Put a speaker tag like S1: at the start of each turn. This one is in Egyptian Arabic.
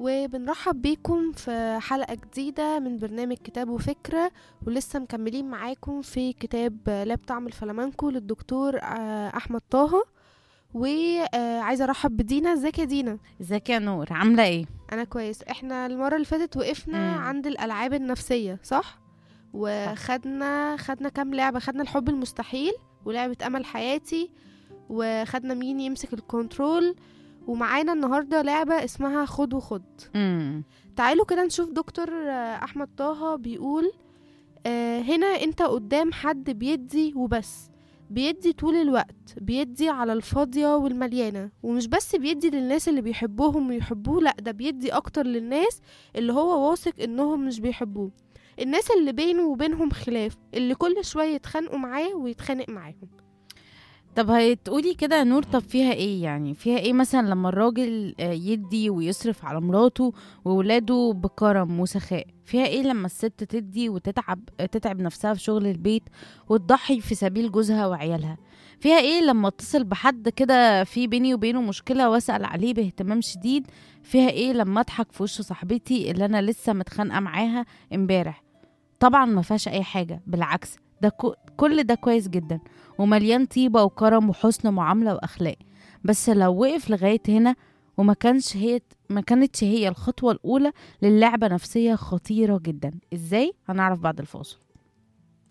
S1: وبنرحب بيكم في حلقة جديدة من برنامج كتاب وفكرة ولسه مكملين معاكم في كتاب لا بطعم الفلامنكو للدكتور آه، أحمد طه وعايزة أرحب بدينا ازيك يا دينا
S2: ازيك يا نور عاملة ايه؟
S1: أنا كويس احنا المرة اللي فاتت وقفنا
S2: مم.
S1: عند الألعاب النفسية صح؟ وخدنا خدنا كام لعبة خدنا الحب المستحيل ولعبة أمل حياتي وخدنا مين يمسك الكنترول ومعانا النهاردة لعبة اسمها خد وخد
S2: امم
S1: تعالوا كده نشوف دكتور آه، احمد طه بيقول آه، هنا انت قدام حد بيدي وبس بيدي طول الوقت بيدي على الفاضية والمليانة ومش بس بيدي للناس اللي بيحبوهم ويحبوه لأ ده بيدي أكتر للناس اللي هو واثق إنهم مش بيحبوه الناس اللي بينه وبينهم خلاف اللي كل شوية يتخانقوا معاه ويتخانق معاهم
S2: طب هتقولي كده يا نور طب فيها ايه يعني فيها ايه مثلا لما الراجل آه، يدي ويصرف على مراته وولاده بكرم وسخاء فيها ايه لما الست تدي وتتعب آه، تتعب نفسها في شغل البيت وتضحي في سبيل جوزها وعيالها فيها ايه لما اتصل بحد كده في بيني وبينه مشكلة واسأل عليه باهتمام شديد فيها ايه لما اضحك في وش صاحبتي اللي انا لسه متخانقة معاها امبارح طبعا ما فيهاش اي حاجة بالعكس ده كو- كل ده كويس جدا ومليان طيبة وكرم وحسن معاملة وأخلاق بس لو وقف لغاية هنا وما كانش هي ما كانتش هي الخطوة الأولى للعبة نفسية خطيرة جدا ازاي هنعرف بعد الفاصل